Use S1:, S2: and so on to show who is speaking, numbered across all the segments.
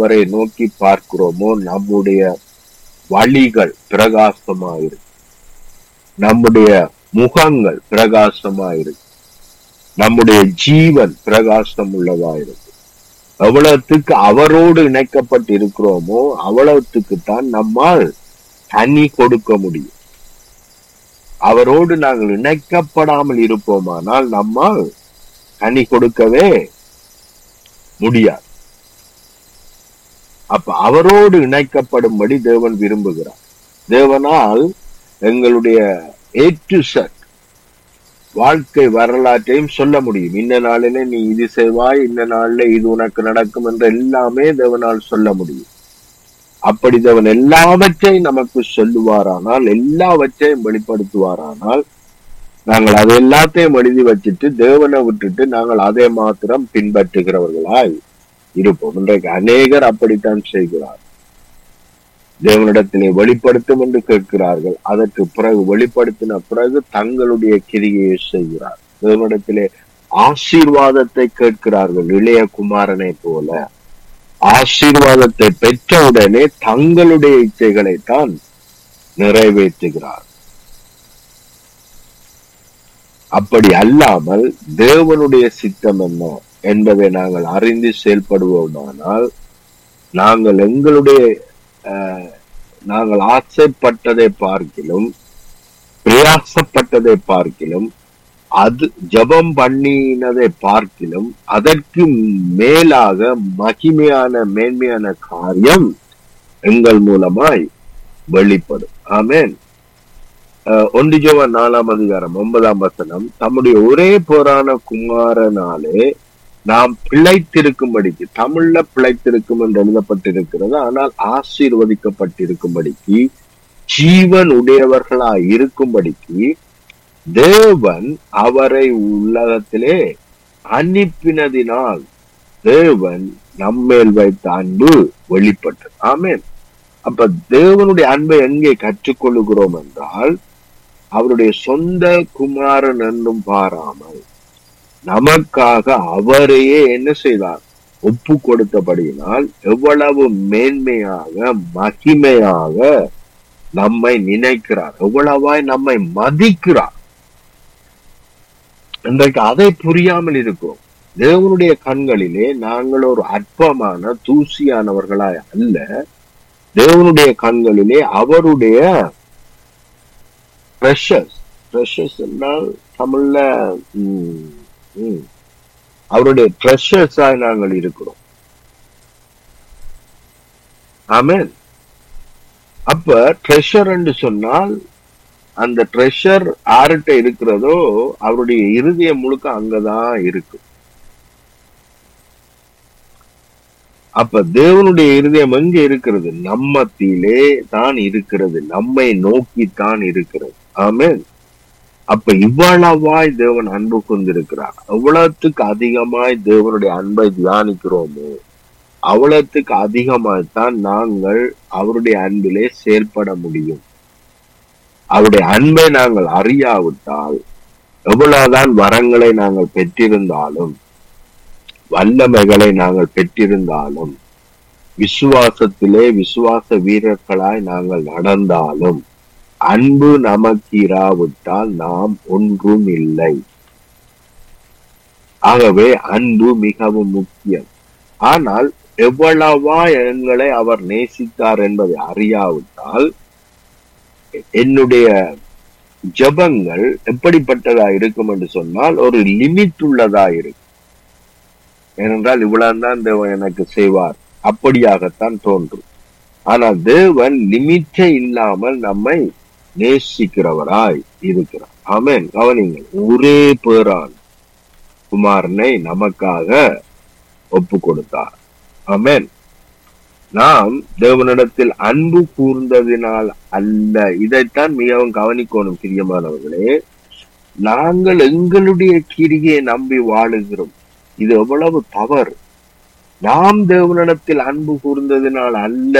S1: அவரை நோக்கி பார்க்கிறோமோ நம்முடைய வழிகள் பிரகாசமாயிருக்கு நம்முடைய முகங்கள் பிரகாசமாயிருக்கு நம்முடைய ஜீவன் பிரகாசம் உள்ளதாயிருக்கு எவ்வளவுக்கு அவரோடு இணைக்கப்பட்டு இருக்கிறோமோ அவ்வளவுக்கு தான் நம்மால் தனி கொடுக்க முடியும் அவரோடு நாங்கள் இணைக்கப்படாமல் இருப்போமானால் நம்மால் கனி கொடுக்கவே முடியாது அப்ப அவரோடு இணைக்கப்படும்படி தேவன் விரும்புகிறார் தேவனால் எங்களுடைய ஏ டு செட் வாழ்க்கை வரலாற்றையும் சொல்ல முடியும் இந்த நாளிலே நீ இது செய்வாய் இந்த நாள்ல இது உனக்கு நடக்கும் என்று எல்லாமே தேவனால் சொல்ல முடியும் அப்படி தேவன் எல்லாவற்றையும் நமக்கு சொல்லுவாரானால் எல்லாவற்றையும் வெளிப்படுத்துவாரானால் நாங்கள் அதை எல்லாத்தையும் எழுதி வச்சுட்டு தேவனை விட்டுட்டு நாங்கள் அதை மாத்திரம் பின்பற்றுகிறவர்களாய் இருப்போம் இன்றைக்கு அநேகர் அப்படித்தான் செய்கிறார் தேவனிடத்திலே வெளிப்படுத்தும் என்று கேட்கிறார்கள் அதற்கு பிறகு வெளிப்படுத்தின பிறகு தங்களுடைய கிரியை செய்கிறார் தேவனிடத்திலே ஆசீர்வாதத்தை கேட்கிறார்கள் இளைய குமாரனை போல ஆசீர்வாதத்தை பெற்றவுடனே தங்களுடைய இச்சைகளை தான் நிறைவேற்றுகிறார் அப்படி அல்லாமல் தேவனுடைய சித்தம் என்ன என்பதை நாங்கள் அறிந்து செயல்படுவோமானால் நாங்கள் எங்களுடைய அஹ், நாங்கள் ஆசைப்பட்டதை பார்க்கிலும் பிரயாசப்பட்டதை பார்க்கிலும் அது ஜெபம் பண்ணினதை பார்க்கிலும் அதற்கு மேலாக மகிமையான மேன்மையான காரியம் எங்கள் மூலமாய் வெளிப்படும் ஆமென் அஹ், ஒன்று ஜோவன் நாலாம் அதிகாரம் ஒன்பதாம் வசனம் தம்முடைய ஒரே போரான குமாரனாலே நாம் பிழைத்திருக்கும்படிக்கு தமிழ்ல பிழைத்திருக்கும் என்று எழுதப்பட்டிருக்கிறது ஆனால் ஆசீர்வதிக்கப்பட்டிருக்கும்படிக்கு ஜீவன் உடையவர்களாய் இருக்கும்படிக்கு தேவன் அவரை உலகத்திலே அனுப்பினதினால் தேவன் நம்மேல் வைத்த அன்பு வெளிப்பட்டது ஆமென் அப்ப தேவனுடைய அன்பை எங்கே கற்றுக்கொள்ளுகிறோம் என்றால் அவருடைய சொந்த குமாரன் என்றும் பாராமல் நமக்காக அவரையே என்ன செய்தார் ஒப்பு கொடுத்தபடியினால் எவ்வளவு மேன்மையாக மகிமையாக நம்மை நினைக்கிறார் எவ்வளவாய் நம்மை மதிக்கிறார் இன்றைக்கு அதை புரியாமல் இருக்கிறோம் தேவனுடைய கண்களிலே நாங்கள் ஒரு அற்பமான தூசியானவர்களாய் அல்ல தேவனுடைய கண்களிலே அவருடைய ப்ரெஷஸ் ப்ரெஷஸ் என்றால் தமிழ்ல ம், ம், அவருடைய ட்ரெஷர்ஸாய் நாங்கள் இருக்கிறோம் ஆமென் அப்ப ட்ரெஷர் என்று சொன்னால் அந்த ட்ரெஷர் யார்கிட்ட இருக்கிறதோ அவருடைய இருதயம் முழுக்க அங்கதான் இருக்கு அப்ப தேவனுடைய இருதயம் எங்க இருக்கிறது நம்மத்திலே தான் இருக்கிறது நம்மை நோக்கி தான் இருக்கிறது ஆமென் அப்ப இவ்வளவாய் தேவன் அன்பு கொண்டிருக்கிறார் எவ்வளவுக்கு அதிகமாய் தேவனுடைய அன்பை தியானிக்கிறோமோ அவ்வளவுக்கு அதிகமாய் தான் நாங்கள் அவருடைய அன்பிலே செயல்பட முடியும் அவருடைய அன்பை நாங்கள் அறியாவிட்டால் எவ்வளவுதான் வரங்களை நாங்கள் பெற்றிருந்தாலும் வல்லமைகளை நாங்கள் பெற்றிருந்தாலும் விசுவாசத்திலே விசுவாச வீரர்களாய் நாங்கள் நடந்தாலும் அன்பு நமக்கு இராவிட்டால் நாம் ஒன்றும் இல்லை ஆகவே அன்பு மிகவும் முக்கியம் ஆனால் எவ்வளவா எங்களை அவர் நேசித்தார் என்பதை அறியாவிட்டால் என்னுடைய ஜெபங்கள் எப்படிப்பட்டதா இருக்கும் என்று சொன்னால் ஒரு லிமிட் உள்ளதா இருக்கும் ஏனென்றால் இவ்வளவுதான் தேவன் எனக்கு செய்வார் அப்படியாகத்தான் தோன்றும் ஆனால் தேவன் லிமிட்டே இல்லாமல் நம்மை நேசிக்கிறவராய் இருக்கிறார் ஆமென் கவனிங்கள் ஒரே பேரான் குமாரனை நமக்காக ஒப்பு கொடுத்தார் ஆமென் நாம் தேவனிடத்தில் அன்பு கூர்ந்ததினால் அல்ல இதைத்தான் மிகவும் கவனிக்கணும் பிரியமானவர்களே நாங்கள் எங்களுடைய கிரியை நம்பி வாழுகிறோம் இது எவ்வளவு தவறு நாம் தேவனிடத்தில் அன்பு கூர்ந்ததினால் அல்ல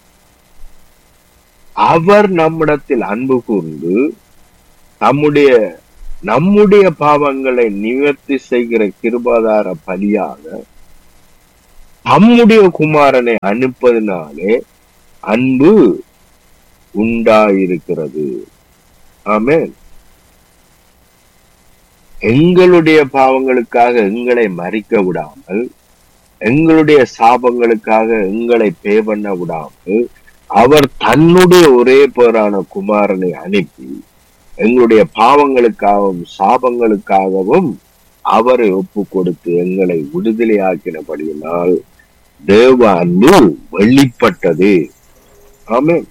S1: அவர் நம்மிடத்தில் அன்பு கூர்ந்து நம்முடைய நம்முடைய பாவங்களை நிவர்த்தி செய்கிற கிருபாதார பலியாக தம்முடைய குமாரனை அனுப்பதினாலே அன்பு உண்டாயிருக்கிறது ஆமென் எங்களுடைய பாவங்களுக்காக எங்களை மறிக்க விடாமல் எங்களுடைய சாபங்களுக்காக எங்களை பே பண்ண விடாமல் அவர் தன்னுடைய ஒரே பேரான குமாரனை அனுப்பி எங்களுடைய பாவங்களுக்காகவும் சாபங்களுக்காகவும் அவரை ஒப்பு கொடுத்து எங்களை விடுதலையாக்கினபடியினால் தேவ அன்பு வெளிப்பட்டது ஆமென்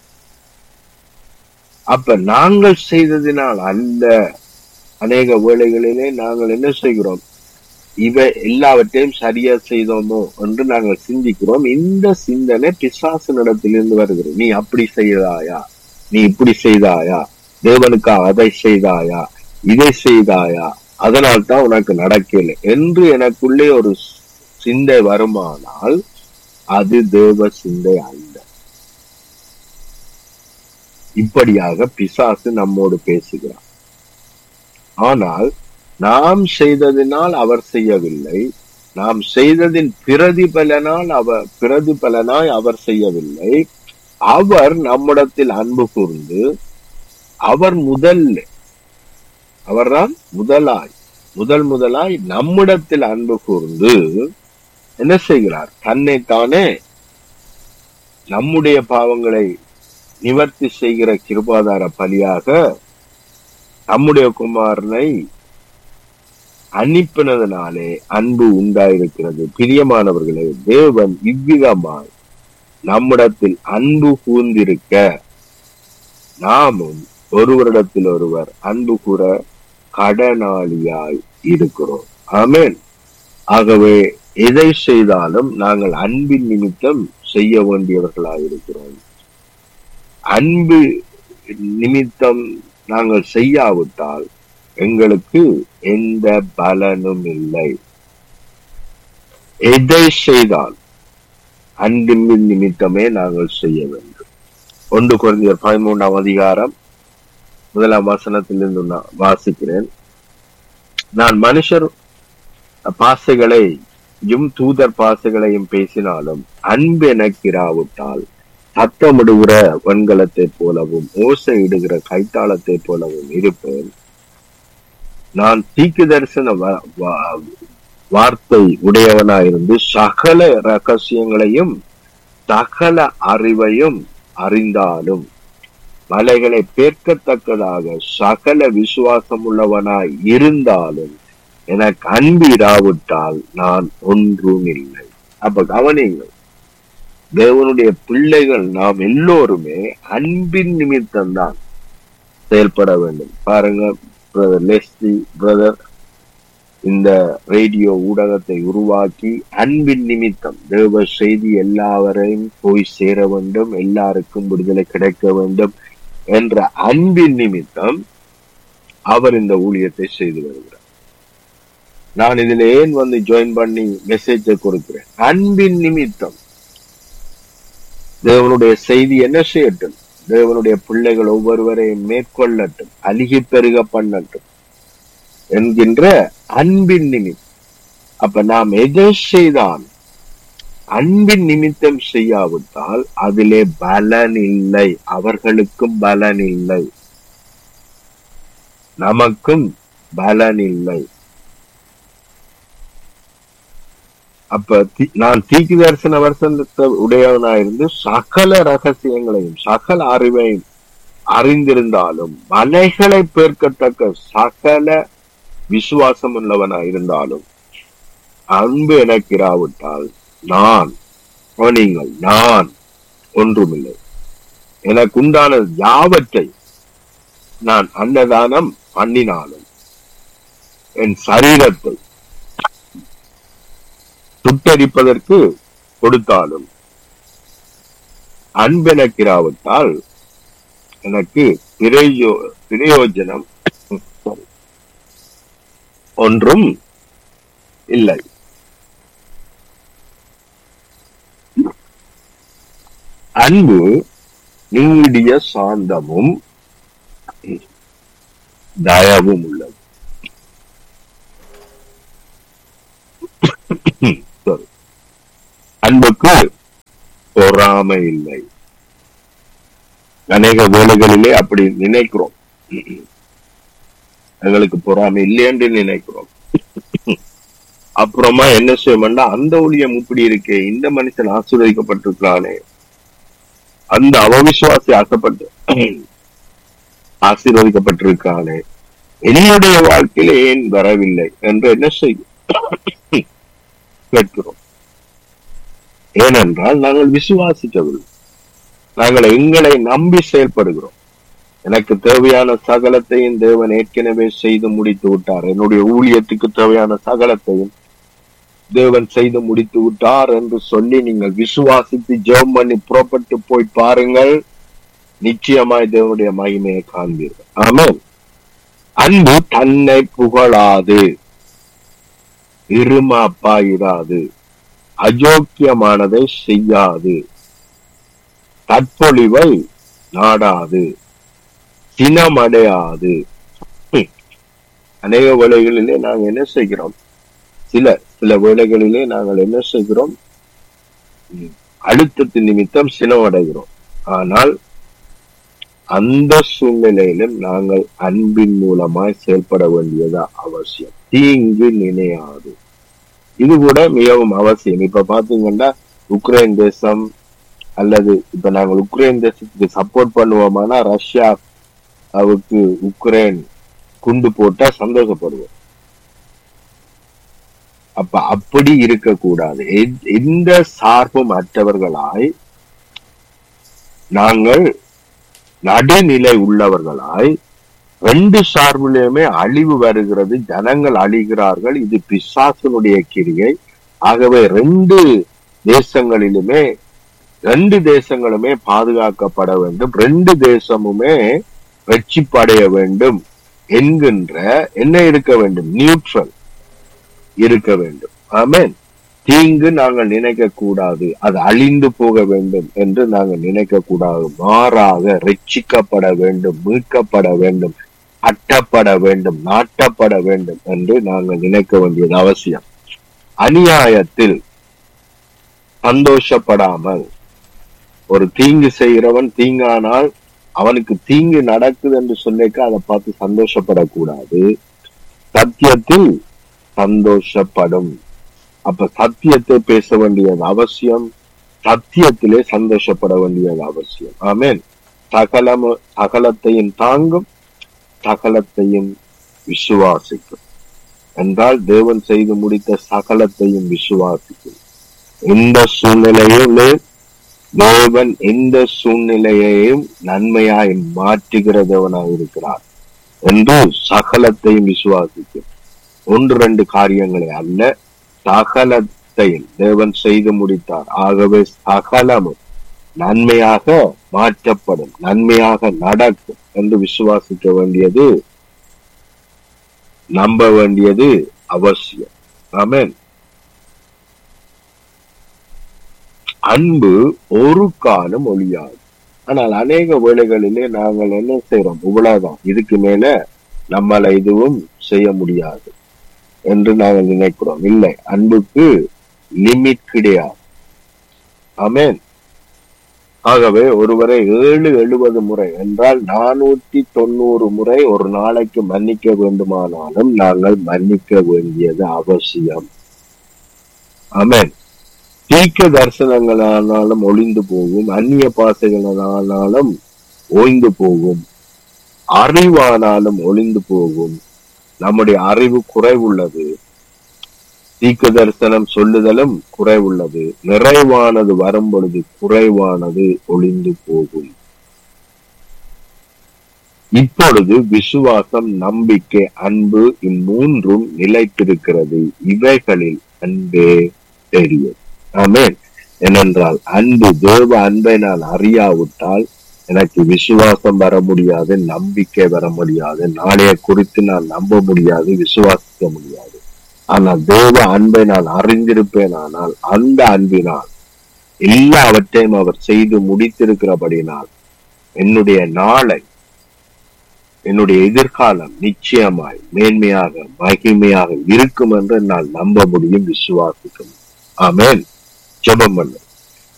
S1: அப்ப நாங்கள் செய்ததினால் அல்ல அநேக வேளைகளிலே நாங்கள் என்ன செய்கிறோம் இவை எல்லாவற்றையும் சரியா செய்தோமோ என்று நாங்கள் சிந்திக்கிறோம் இந்த சிந்தனை பிசாசனிடத்திலிருந்து வருகிறது நீ அப்படி செய்தாயா நீ இப்படி செய்தாயா தேவனுக்காக அதை செய்தாயா இதை செய்தாயா அதனால் தான் உனக்கு நடக்கல என்று எனக்குள்ளே ஒரு சிந்தை வருமானால் அது தேவ சிந்தை அல்ல இப்படியாக பிசாசு நம்மோடு பேசுகிறார் ஆனால் நாம் செய்ததினால் அவர் செய்யவில்லை நாம் செய்ததின் பிரதிபலனால் அவர் பிரதிபலனாய் அவர் செய்யவில்லை அவர் நம்மிடத்தில் அன்பு கூர்ந்து அவர் முதல் அவர்தான் முதலாய் முதல் முதலாய் நம்மிடத்தில் அன்பு கூர்ந்து என்ன செய்கிறார் தன்னை தானே நம்முடைய பாவங்களை நிவர்த்தி செய்கிற கிருபாதார பலியாக நம்முடைய குமாரனை அனுப்பினதனாலே அன்பு உண்டாயிருக்கிறது பிரியமானவர்களே தேவன் இவ்விதமாய் நம்மிடத்தில் அன்பு கூர்ந்திருக்க நாமும் ஒருவரிடத்தில் ஒருவர் அன்பு கூற கடனாளியாய் இருக்கிறோம் ஆமென் ஆகவே எதை செய்தாலும் நாங்கள் அன்பின் நிமித்தம் செய்ய வேண்டியவர்களாய் இருக்கிறோம் அன்பு நிமித்தம் நாங்கள் செய்யாவிட்டால் எங்களுக்கு எந்த பலனும் இல்லை எதை செய்தால் அன்பின் நிமித்தமே நாங்கள் செய்ய வேண்டும் ஒன்று குறைந்தர் பதிமூன்றாம் அதிகாரம் முதலாம் வசனத்திலிருந்து நான் வாசிக்கிறேன் நான் மனுஷர் பாசைகளையும் தூதர் பாசைகளையும் பேசினாலும் அன்பு எனக்கிராவிட்டால் சத்தமிடுகிற வெண்கலத்தை போலவும் ஓசை இடுகிற கைத்தாளத்தை போலவும் இருப்பேன் நான் தீக்கு தரிசன வ- வ- வார்த்தை உடையவனாயிருந்து சகல ரகசியங்களையும் சகல அறிவையும் அறிந்தாலும் மலைகளை பேர்க்கத்தக்கதாக சகல விசுவாசம் உள்ளவனாய் இருந்தாலும் எனக்கு அன்பு இராவிட்டால் நான் ஒன்றும் இல்லை அப்ப கவனிங்கள் தேவனுடைய பிள்ளைகள் நாம் எல்லோருமே அன்பின் நிமித்தம்தான் செயல்பட வேண்டும் பாருங்க பிரதர் லெஸ்லி பிரதர் இந்த ரேடியோ ஊடகத்தை உருவாக்கி அன்பின் நிமித்தம் தேவ செய்தி எல்லாவரையும் போய் சேர வேண்டும் எல்லாருக்கும் விடுதலை கிடைக்க வேண்டும் என்ற அன்பின் நிமித்தம் அவர் இந்த ஊழியத்தை செய்து வருகிறார் நான் இதுல ஏன் வந்து ஜாயின் பண்ணி மெசேஜை கொடுக்கிறேன் அன்பின் நிமித்தம் தேவனுடைய செய்தி என்ன செய்யட்டும் தேவனுடைய பிள்ளைகள் ஒவ்வொருவரையும் மேற்கொள்ளட்டும் அழுகி பெருக பண்ணட்டும் என்கின்ற அன்பின் நிமித்தம் அப்ப நாம் எதை செய்தான் அன்பின் நிமித்தம் செய்யாவிட்டால் அதிலே பலன் இல்லை அவர்களுக்கும் பலன் இல்லை நமக்கும் பலன் இல்லை அப்ப தி- நான் தீக்கு தரிசன வருஷத்தை உடையவனாயிருந்து சகல ரகசியங்களையும் சகல அறிவையும் அறிந்திருந்தாலும் மலைகளை பேர்க்கத்தக்க சகல விசுவாசம் உள்ளவனாயிருந்தாலும் அன்பு எனக்கு இராவிட்டால் நான் கவனியுங்கள் நான் ஒன்றுமில்லை எனக்கு உண்டான யாவற்றை நான் அன்னதானம் பண்ணினாலும் என் சரீரத்தை சுட்டரிப்பதற்கு கொடுத்தாலும் அன்பெனக்கிராவிட்டால் எனக்கு பிரயோ பிரயோஜனம் ஒன்றும் இல்லை அன்பு நீடிய சாந்தமும் தயவும் உள்ளது Sorry. பொறாமை இல்லை அநேக வேலைகளிலே அப்படி நினைக்கிறோம் எங்களுக்கு பொறாமை இல்லையென்று நினைக்கிறோம் அப்புறமா என்ன செய்யணும்னா அந்த ஊழியம் இப்படி இருக்கே இந்த மனுஷன் ஆசீர்வதிக்கப்பட்டிருக்கிறானே அந்த அவவிசுவாசி ஆசைப்பட்டு ஆசீர்வதிக்கப்பட்டிருக்கானே என்னுடைய வாழ்க்கையில ஏன் வரவில்லை என்று என்ன செய்யும் கேட்கிறோம் ஏனென்றால் நாங்கள் விசுவாசிக்கவில்லை நாங்கள் எங்களை நம்பி செயல்படுகிறோம் எனக்கு தேவையான சகலத்தையும் தேவன் ஏற்கனவே செய்து முடித்து விட்டார் என்னுடைய ஊழியத்துக்கு தேவையான சகலத்தையும் தேவன் செய்து முடித்து விட்டார் என்று சொல்லி நீங்கள் விசுவாசித்து ஜெபம் பண்ணி புறப்பட்டு போய் பாருங்கள் நிச்சயமாய் தேவனுடைய மகிமையை காண்பீர்கள் ஆமென் அன்பு தன்னை புகழாது இருமாப்பாயிராது அஜோக்கியமானதை செய்யாது தற்பொழிவை நாடாது சினமடையாது ஹம். அநேக வேளைகளிலே நாங்கள் என்ன செய்கிறோம் சில சில வேளைகளிலே நாங்கள் என்ன செய்கிறோம் ம், அழுத்தத்தின் நிமித்தம் சினமடைகிறோம் ஆனால் அந்த சூழ்நிலையிலும் நாங்கள் அன்பின் மூலமாய் செயல்பட வேண்டியது அவசியம் தீங்கு நினையாது இது கூட மிகவும் அவசியம் இப்ப பாத்தீங்கன்னா உக்ரைன் தேசம் அல்லது இப்ப நாங்கள் உக்ரைன் தேசத்துக்கு சப்போர்ட் பண்ணுவோமானா ரஷ்யா அவருக்கு உக்ரைன் குண்டு போட்டா சந்தோஷப்படுவோம் அப்ப அப்படி இருக்கக்கூடாது எந்த- எந்த சார்பும் அற்றவர்களாய் நாங்கள் நடுநிலை உள்ளவர்களாய் ரெண்டு சார்பிலுமே அழிவு வருகிறது ஜனங்கள் அழிகிறார்கள் இது பிசாசனுடைய கிரியை ஆகவே ரெண்டு தேசங்களிலுமே ரெண்டு தேசங்களுமே பாதுகாக்கப்பட வேண்டும் ரெண்டு தேசமுமே வெற்றிப்படைய வேண்டும் என்கின்ற என்ன இருக்க வேண்டும் நியூட்ரல் இருக்க வேண்டும் ஆமென் தீங்கு நாங்கள் நினைக்க கூடாது அது அழிந்து போக வேண்டும் என்று நாங்கள் நினைக்க கூடாது மாறாக ரட்சிக்கப்பட வேண்டும் மீட்கப்பட வேண்டும் அட்டப்பட வேண்டும் நாட்டப்பட வேண்டும் என்று நாங்கள் நினைக்க வேண்டியது அவசியம் அநியாயத்தில் சந்தோஷப்படாமல் ஒரு தீங்கு செய்கிறவன் தீங்கானால் அவனுக்கு தீங்கு நடக்குது என்று சொல்லிக்க அதை பார்த்து சந்தோஷப்படக்கூடாது சத்தியத்தில் சந்தோஷப்படும் அப்ப சத்தியத்தை பேச வேண்டியது அவசியம் சத்தியத்திலே சந்தோஷப்பட வேண்டியது அவசியம் ஆமென் சகலம் சகலத்தையும் தாங்கும் சகலத்தையும் விசுவாசிக்கும் என்றால் தேவன் செய்து முடித்த சகலத்தையும் விசுவாசிக்கும் இந்த சூழ்நிலையிலே தேவன் எந்த சூழ்நிலையையும் நன்மையாய் மாற்றுகிற தேவனாய் இருக்கிறார் என்று சகலத்தையும் விசுவாசிக்கும் ஒன்று ரெண்டு காரியங்களை அல்ல சகலத்தையும் தேவன் செய்து முடித்தார் ஆகவே சகலமும் நன்மையாக மாற்றப்படும் நன்மையாக நடக்கும் என்று விசுவாசிக்க வேண்டியது நம்ப வேண்டியது அவசியம் ஆமென் அன்பு ஒரு காலம் ஒழியாது ஆனால் அநேக வேளைகளிலே நாங்கள் என்ன செய்றோம் இவ்வளவுதான் இதுக்கு மேல நம்மள இதுவும் செய்ய முடியாது என்று நாங்கள் நினைக்கிறோம் இல்லை அன்புக்கு லிமிட் கிடையாது ஆமென் ஆகவே ஒருவரை ஏழு எழுபது முறை என்றால் நானூத்தி தொண்ணூறு முறை ஒரு நாளைக்கு மன்னிக்க வேண்டுமானாலும் நாங்கள் மன்னிக்க வேண்டியது அவசியம் ஆமென் தீக்க தரிசனங்களானாலும் ஒளிந்து போகும் அந்நிய பாசைகளானாலும் ஓய்ந்து போகும் அறிவானாலும் ஒளிந்து போகும் நம்முடைய அறிவு குறைவுள்ளது தீக்க தரிசனம் சொல்லுதலும் குறைவுள்ளது நிறைவானது வரும் பொழுது குறைவானது ஒளிந்து போகும் இப்பொழுது விசுவாசம் நம்பிக்கை அன்பு இம்மூன்றும் நிலைத்திருக்கிறது இவைகளில் அன்பே தெரியும் ஆமென் ஏனென்றால் அன்பு தேவ அன்பை நான் அறியாவிட்டால் எனக்கு விசுவாசம் வர முடியாது நம்பிக்கை வர முடியாது நாளைய குறித்து நான் நம்ப முடியாது விசுவாசிக்க முடியாது ஆனால் தேவ அன்பை நான் அறிந்திருப்பேன் ஆனால் அந்த அன்பினால் எல்லாவற்றையும் அவர் செய்து முடித்திருக்கிறபடினால் என்னுடைய நாளை என்னுடைய எதிர்காலம் நிச்சயமாய் மேன்மையாக மகிமையாக இருக்கும் என்று நான் நம்ப முடியும் விசுவாசிக்க முடியும் ஆமென் ஜெபம் பண்ணு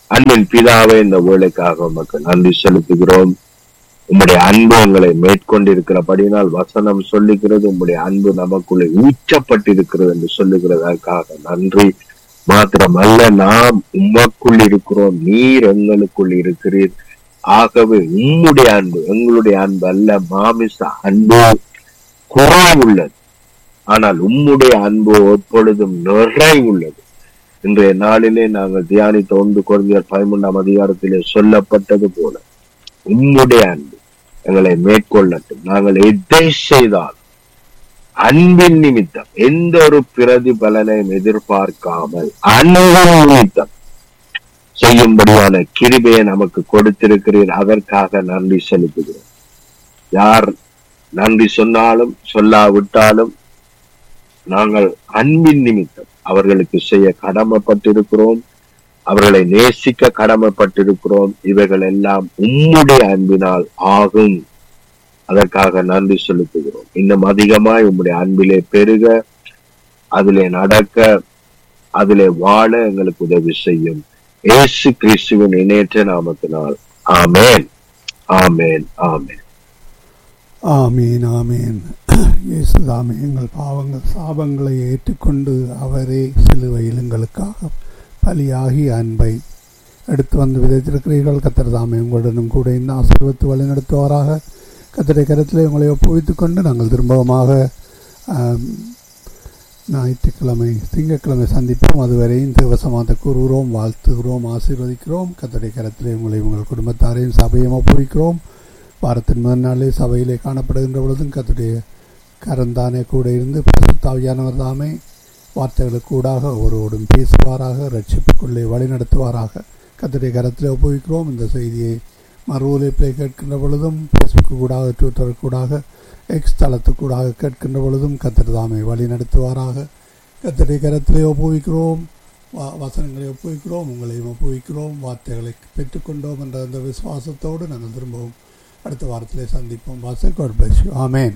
S1: அன்பின் பிதாவே இந்த வேலைக்காக உமக்கு நன்றி செலுத்துகிறோம் உம்முடைய அன்பு எங்களை மேற்கொண்டிருக்கிறபடினால் வசனம் சொல்லுகிறது உம்முடைய அன்பு நமக்குள்ளே ஊற்றப்பட்டிருக்கிறது என்று சொல்லுகிறதற்காக நன்றி மாத்திரமல்ல நாம் உமக்குள் இருக்கிறோம் நீர் எங்களுக்குள் இருக்கிறீர் ஆகவே உம்முடைய அன்பு எங்களுடைய அன்பு அல்ல மாமிச அன்பு குறைவுள்ளது ஆனால் உம்முடைய அன்பு எப்பொழுதும் நிறைவுள்ளது இன்றைய நாளிலே நாங்கள் தியானித்த ஒன்று குழந்தையர் பதிமூன்றாம் அதிகாரத்திலே சொல்லப்பட்டது போல உம்முடைய அன்பு எங்களை மேற்கொள்ளட்டும் நாங்கள் எதை செய்தால் அன்பின் நிமித்தம் எந்த ஒரு பிரதிபலனையும் எதிர்பார்க்காமல் அன்பின் நிமித்தம் செய்யும்படியான கிருபையை நமக்கு கொடுத்திருக்கிறீர் அதற்காக நன்றி செலுத்துகிறோம் யார் நன்றி சொன்னாலும் சொல்லாவிட்டாலும் நாங்கள் அன்பின் நிமித்தம் அவர்களுக்கு செய்ய கடமைப்பட்டிருக்கிறோம் அவர்களை நேசிக்க கடமைப்பட்டிருக்கிறோம் இவைகள் எல்லாம் உம்முடைய அன்பினால் ஆகும் அதற்காக நன்றி செலுத்துகிறோம் இன்னும் அதிகமாய் உம்முடைய அன்பிலே பெருக அதிலே நடக்க அதிலே வாழ எங்களுக்கு உதவி செய்யும் இயேசு கிறிஸ்துவின் இணையற்ற நாமத்தினால் ஆமேன் ஆமேன் ஆமேன்
S2: ஆமீன் ஆமீன் இயேசுதாமே எங்கள் பாவங்கள் சாபங்களை ஏற்றுக்கொண்டு அவரே சிலுவையில் எங்களுக்காக பலியாகி அன்பை எடுத்து வந்து விதைத்திருக்கிறீர்கள் கத்தர் தாமே உங்களுடனும் கூட இந்த ஆசீர்வத்து வழி நடத்துவாராக கத்தரை கருத்தில் உங்களை ஒப்புவித்துக் கொண்டு நாங்கள் திரும்பமாக ஆம், ஞாயிற்றுக்கிழமை திங்கட்கிழமை சந்திப்போம் அதுவரையும் தேவசமாத கூறுகிறோம் வாழ்த்துகிறோம் ஆசீர்வதிக்கிறோம் கத்தரை கரத்திலே உங்களை உங்கள் குடும்பத்தாரையும் சபையும் ஒப்புவிக்கிறோம் வாரத்தின் முதல் நாளே சபையிலே காணப்படுகின்ற பொழுதும் கத்துடைய கரந்தானே கூட இருந்து பரிசுத்தாவியானவர் தாமே வார்த்தைகளுக்கு கூடாக ஒருவரோடும் பேசுவாராக ரட்சிப்புக்குள்ளே வழி நடத்துவாராக கத்துடைய கரத்தில் ஒப்புவிக்கிறோம் இந்த செய்தியை மறு ஒலிப்பிலே கேட்கின்ற பொழுதும் ஃபேஸ்புக்கு கூடாக ட்விட்டர் கூடாக எக்ஸ் தளத்துக்கூடாக கேட்கின்ற பொழுதும் கத்தர் தாமே வழி நடத்துவாராக கத்தருடைய கரத்திலே ஒப்புவிக்கிறோம் வா- வசனங்களை ஒப்புவிக்கிறோம் உங்களையும் ஒப்புவிக்கிறோம் வார்த்தைகளை பெற்றுக்கொண்டோம் என்ற அந்த விசுவாசத்தோடு நாங்கள் திரும்பவும் அடுத்த வாரத்திலே சந்திப்போம் வாசல் God bless you amen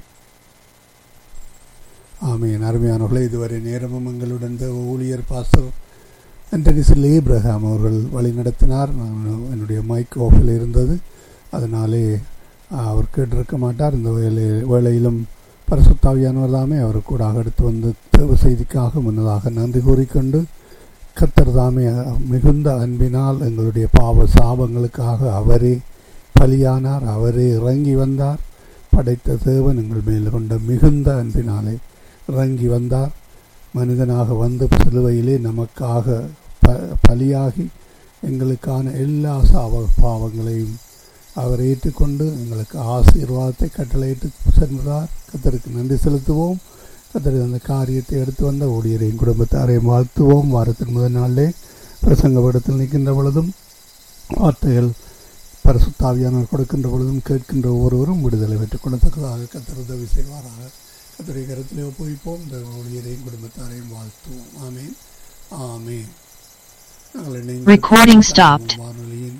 S2: amen அருமையானவர்களே இதுவரை நேரமும் எங்களுடன் தேவ ஊழியர் பாஸ்டர் அண்டனிசில் ஏப்ரஹாம் அவர்கள் வழி நடத்தினார் நான் என்னுடைய மைக் ஆஃபில் இருந்தது அதனாலே ஆஹ், அவர் கேட்டிருக்க மாட்டார் இந்த வேலை வேளையிலும் பரிசுத்தாவியானவர் தாமே அவர் கூட எடுத்து வந்து தேவ செய்திக்காக முன்னதாக நன்றி கூறிக்கொண்டு கத்தர் தாமே மிகுந்த அன்பினால் எங்களுடைய பாவ சாபங்களுக்காக அவரே பலியானார் அவரே இறங்கி வந்தார் படைத்த தேவன் எங்கள் மேல் கொண்ட மிகுந்த அன்பினாலே இறங்கி வந்தார் மனிதனாக வந்து சிலுவையிலே நமக்காக ப பலியாகி எங்களுக்கான எல்லா சாப பாவங்களையும் அவர் ஏற்றுக்கொண்டு எங்களுக்கு ஆசீர்வாதத்தை கட்டளையிட்டு சென்றார் கத்தருக்கு நன்றி செலுத்துவோம் கத்தர் அந்த காரியத்தை எடுத்து வந்த ஊழியரையும் குடும்பத்தாரையும் வாழ்த்துவோம் வாரத்தின் முதல் நாளிலே பிரசங்க படத்தில் நிற்கின்ற பொழுதும் வார்த்தைகள் பரிசுத்தாவியானவர் கொடுக்கின்ற பொழுதும் கேட்கின்ற ஒவ்வொருவரும் விடுதலை பெற்றுக் கொள்ளத்தக்கதாக கத்தர் உதவி செய்வாராக கத்தரை கருத்திலே ஒப்புவிப்போம் இந்த ஊழியரையும் குடும்பத்தாரையும் வாழ்த்துவோம் ஆமேன் ஆமேன் நாங்கள் இணைந்து
S3: Recording stopped.
S2: வானொலியின்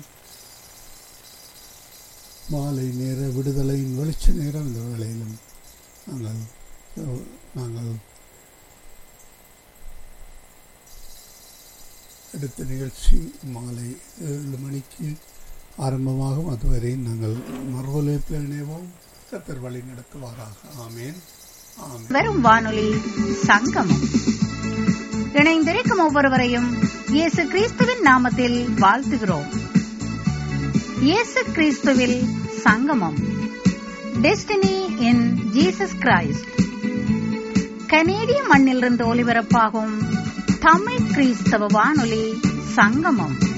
S2: மாலை நேர விடுதலையின் வெளிச்ச நேரம் இந்த வேளையிலும் நாங்கள் நாங்கள் அடுத்த நிகழ்ச்சி மாலை ஏழு மணிக்கு ஆரம்பமாகும் அதுவரை நாங்கள் மறுவலைப்பில் இணைவோம் கத்தர் வழி நடத்துவாராக ஆமேன் ஆமேன்
S4: வரும் வானொலி சங்கமம் இணைந்திருக்கும் ஒவ்வொருவரையும் இயேசு கிறிஸ்துவின் நாமத்தில் வாழ்த்துகிறோம் இயேசு கிறிஸ்துவில் சங்கமம் டெஸ்டினி இன் ஜீசஸ் கிரைஸ்ட் கனேடிய மண்ணிலிருந்து ஒலிபரப்பாகும் தமிழ் கிறிஸ்தவ வானொலி சங்கமம்